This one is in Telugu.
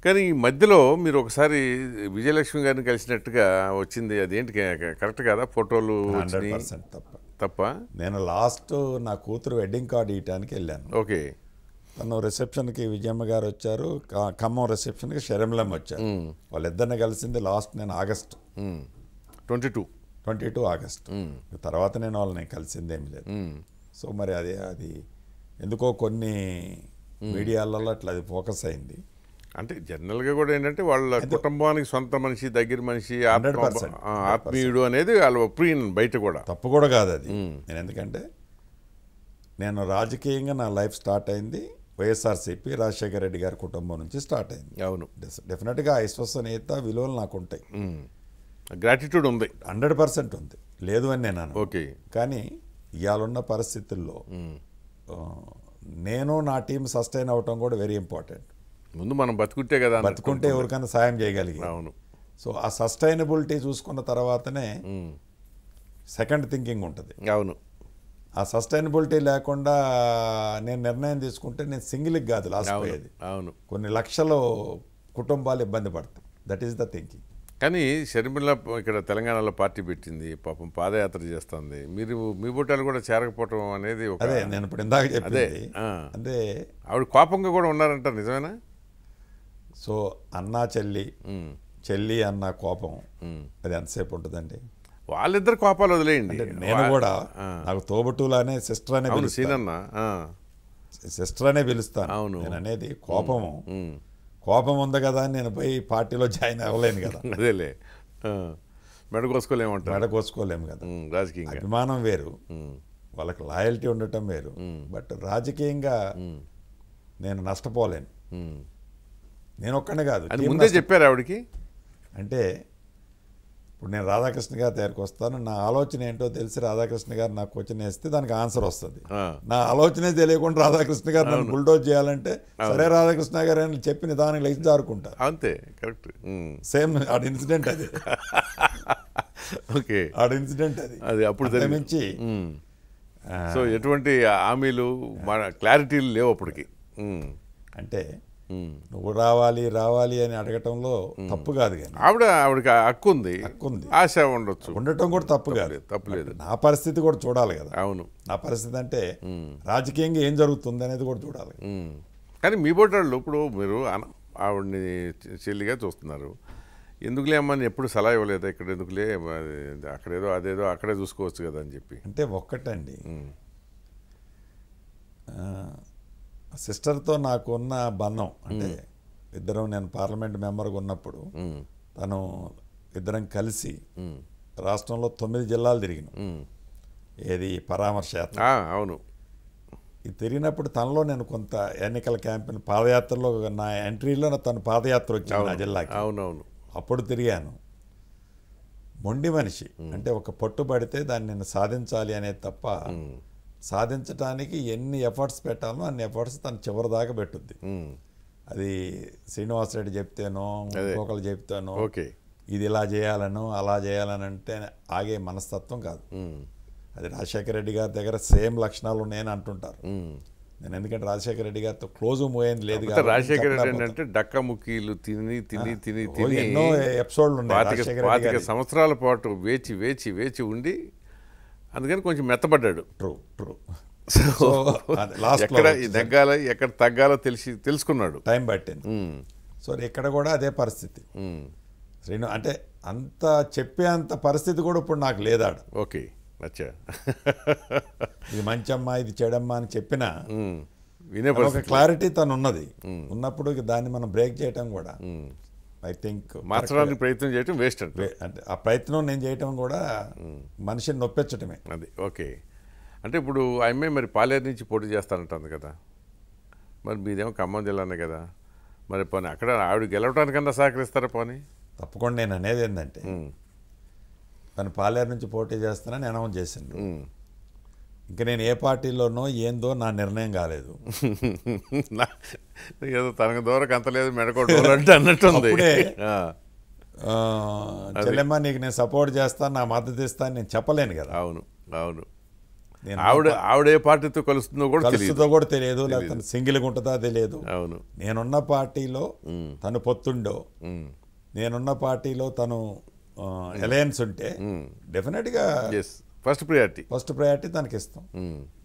కానీ ఈ మధ్యలో మీరు ఒకసారి విజయలక్ష్మి గారిని కలిసినట్టుగా వచ్చింది అదేంటి క- కరెక్ట్ కదా ఫోటోలు హండ్రెడ్ వచ్చినాయి పర్సెంట్ తప్ప తప్ప నేను లాస్ట్ నా కూతురు వెడ్డింగ్ కార్డు ఇవ్వడానికి వెళ్ళాను ఓకే తను రిసెప్షన్కి విజయమ్మ గారు వచ్చారు క- ఖమ్మం రిసెప్షన్కి శరంలం వచ్చారు వాళ్ళిద్దరిని కలిసింది లాస్ట్ నేను August twenty two twenty two August తర్వాత నేను వాళ్ళని కలిసిందేమి లేదు సో మరి అది అది ఎందుకో కొన్ని మీడియాలలో అట్లా అది ఫోకస్ అయింది అంటే జనరల్గా కూడా ఏంటంటే వాళ్ళ కుటుంబానికి సొంత మనిషి దగ్గర మనిషి ఆత్మ 100%, ఆ, ఆత్మీయుడు అనేది వాళ్ళ ఒపీనియన్ బయట కూడా తప్పు కూడా కాదు అది నేను ఎందుకంటే నేను రాజకీయంగా నా లైఫ్ స్టార్ట్ అయింది వైఎస్ఆర్సీపీ రాజశేఖర రెడ్డి గారి కుటుంబం నుంచి స్టార్ట్ అయింది అవును డెస్- డెఫినెట్గా ఆ విశ్వసనీయత విలువలు నాకు ఉంటాయి గ్రాటిట్యూడ్ ఉంది హండ్రెడ్ పర్సెంట్ ఉంది లేదు అని నేను అనను. ఓకే కానీ ఇవాళున్న పరిస్థితుల్లో ఆ, నేను నా టీం సస్టైన్ అవటం కూడా వెరీ ఇంపార్టెంట్ ముందు మనం బతుకుంటే కదా అన్నట్టు. బతుకుంటే ఎవరికైనా సాయం చేయగలిగి అవును సో ఆ సస్టైనబిలిటీ చూసుకున్న తర్వాతనే సెకండ్ థింకింగ్ ఉంటుంది అవును ఆ సస్టైనబిలిటీ లేకుండా నేను నిర్ణయం తీసుకుంటే నేను సింగిల్కి కాదు లాస్ట్ అవును పోయేది అవును కొన్ని లక్షలు కుటుంబాలు ఇబ్బంది పడతాయి దట్ ఈస్ ద థింకింగ్ కానీ షర్మిల ఇక్కడ తెలంగాణలో పార్టీ పెట్టింది పాపం పాదయాత్ర చేస్తుంది మీరు మీ బుట్టాలు కూడా చేరకపోవటం అనేది ఒక అదే నేను ఇప్పుడు ఇందాక చెప్పింది ఆ. అంటే ఆవిడ కోపంగా కూడా ఉన్నారంటారు నిజమేనా సో అన్నా చెల్లి ఉమ్, చెల్లి అన్న కోపం అది ఎంతసేపు ఉంటుందండి వాళ్ళిద్దరు కోపాలు వదిలేయండి నేను వా- కూడా ఆ. నాకు తోబుట్టులానే సిస్టర్ అనే అవును పిలుస్తాను సీనన్న ఆ, సిస్టర్ అనే పిలుస్తాను అవును. నేను అనేది కోపము ఉమ్, కోపం ఉంది కదా అని నేను పోయి పార్టీలో జాయిన్ అవ్వలేను కదా అదేలే ఆ, మెడ కోసుకోలేమంటారు మెడ కోసుకోలేము కదా ఉమ్, రాజకీయంగా అభిమానం వేరు ఉమ్, వాళ్ళకి లాయల్టీ ఉండటం వేరు బట్ రాజకీయంగా నేను నష్టపోలేను ఉమ్. నేను ఒక్కనే కాదు అది team ముందే నష్ట- చెప్పారు ఆవిడకి అంటే ఇప్పుడు నేను రాధాకృష్ణ గారి దగ్గరికి వస్తాను నా ఆలోచన ఏంటో తెలిసి రాధాకృష్ణ గారు నాకు క్వశ్చన్ వేస్తే దానికి ఆన్సర్ వస్తుంది ఆ, నా ఆలోచనే తెలియకుండా రాధాకృష్ణ గారు నన్ను బుల్డోజ్ చేయాలంటే సరే రాధాకృష్ణ గారు అని చెప్పి నిదానికి లేచి జారుకుంటా అంతే కరెక్ట్ ఉమ్, సేమ్ ఆడ ఇన్సిడెంట్ అది ఓకే ఆడ ఇన్సిడెంట్ అది అది అప్పుడు జరిగింది. మించి ఉమ్. సో ఎటువంటి హామీలు మన క్లారిటీలు లేవు అప్పటికి ఉమ్, అంటే ఉమ్. నువ్వు రావాలి రావాలి అని అడగటంలో తప్పు కాదు కానీ ఆవిడ ఆవిడకి హక్కు ఉంది హక్కు ఉంది. ఆశ ఉండొచ్చు ఉండటం కూడా తప్పు కాదు లేదు, తప్పులేదు నా పరిస్థితి కూడా చూడాలి కదా అవును నా పరిస్థితి అంటే రాజకీయంగా ఏం జరుగుతుంది అనేది కూడా చూడాలి ఉమ్. కానీ మీ బోటాళ్ళు ఇప్పుడు మీరు అన- ఆవిడ్ని చె- చెల్లిగా చూస్తున్నారు ఎందుకులే అమ్మని ఎప్పుడు సలహా ఇవ్వలేదు ఇక్కడ ఎందుకులే అది అక్కడేదో అదేదో అక్కడే చూసుకోవచ్చు కదా అని చెప్పి అంటే ఒక్కటండి సిస్టర్తో నాకు ఉన్న బంధం అంటే ఇద్దరం నేను పార్లమెంట్ మెంబర్గా ఉన్నప్పుడు ఉమ్, తను ఇద్దరం కలిసి ఉమ్, రాష్ట్రంలో తొమ్మిది జిల్లాలు తిరిగినాం ఉమ్. ఏది పరామర్శ యాత్ర ఆ, అవును ఇది తిరిగినప్పుడు తనలో నేను కొంత ఎన్నికల క్యాంపెయిన్ పాదయాత్రలో నా ఎంట్రీలో తను పాదయాత్ర వచ్చింది నా జిల్లాకి అవునవును అప్పుడు తిరిగాను మొండి మనిషి అంటే ఒక పట్టుబడితే దాన్ని నేను సాధించాలి అనేది తప్ప సాధించడానికి ఎన్ని ఎఫర్ట్స్ పెట్టాలో అన్ని ఎఫర్ట్స్ తను చివరి దాకా పెట్టుద్ది ఉమ్, అది శ్రీనివాసరెడ్డి చెప్తేనో ఇంకొకరు చెప్తానో ఓకే ఇది ఇలా చేయాలను అలా చేయాలని అంటే ఆగే మనస్తత్వం కాదు ఉమ్, అది రాజశేఖర రెడ్డి గారి దగ్గర సేమ్ లక్షణాలు ఉన్నాయని అంటుంటారు ఉమ్. నేను ఎందుకంటే రాజశేఖర రెడ్డి గారితో క్లోజ్ మూవ్ అయింది లేదు అయితే కాబట్టి రాజశేఖర రెడ్డి చెప్పలేకపోతున్నా. ఏంటంటే డక్క ముక్కీలు తిని తిని తిని ఓ, తిని ఎన్నో ఎపిసోడ్లు ఉన్నాయి పాతిక రాజశేఖర రెడ్డి పాతిక గారి సంవత్సరాల పాటు వేచి వేచి వేచి ఉండి అందుకని కొంచెం మెత్తబడ్డాడు ట్రూ ట్రూ సో లాస్ట్ ఎక్కడ ఈ తగ్గాలో ఎక్కడ తగ్గాలో తెలిసి తెలుసుకున్నాడు టైం పట్టింది ఉమ్, సో ఇక్కడ కూడా అదే పరిస్థితి ఉమ్, శ్రీను అంటే అంత చెప్పే అంత పరిస్థితి కూడా ఇప్పుడు నాకు లేదాడు ఓకే అచ్చా ఇది మంచమ్మా ఇది చెడమ్మా అని చెప్పినా ఉమ్, వినే ఒక పరిస్థితి క్లారిటీ తను ఉన్నది ఉన్నప్పుడు ఇక దాన్ని మనం బ్రేక్ చేయటం కూడా ఐ థింక్ మార్చడానికి ప్రయత్నం చేయటం వేస్ట్ అంటే అంటే ఆ ప్రయత్నం నేను చేయటం కూడా మనిషిని నొప్పించటమే అది ఓకే అంటే ఇప్పుడు ఆ అమ్మాయి మరి పాలేరు నుంచి పోటీ చేస్తానంటుంది కదా మరి మీదేమో ఖమ్మం జిల్లానే కదా మరి పోనీ అక్కడ ఆవిడ గెలవటానికన్నా సహకరిస్తారా పోనీ తప్పకుండా నేను అనేది ఏంటంటే ఉమ్, తను పాలేరు నుంచి పోటీ చేస్తానని అనౌన్స్ చేసిండు ఉమ్. ఇంకా నేను ఏ పార్టీలోనో ఏందో నా నిర్ణయం కాలేదు నా- ఏదో తనకు దూరకు అంత లేదు మెడకోటు అంటే అన్నట్టుంది అప్పుడే ఆ, ఆ, చెల్లెమ్మ నీకు నేను సపోర్ట్ చేస్తాను నా మద్దతు ఇస్తాను నేను చెప్పలేను కదా అవును అవును నేను ఆవిడ ఆవిడ ఏ పార్టీతో కలుస్తుందో కూడా తెలియదు కలుస్తుందో కూడా తెలియదు లేకపోతే సింగిల్గా ఉంటుందా తెలియదు అవును నేనున్న పార్టీలో తను పొత్తుండో ఉమ్. నేనున్న పార్టీలో తను అలయన్స్ ఉంటే డెఫినెట్గా yes first priority first priority తనకి ఇస్తాం ఉమ్.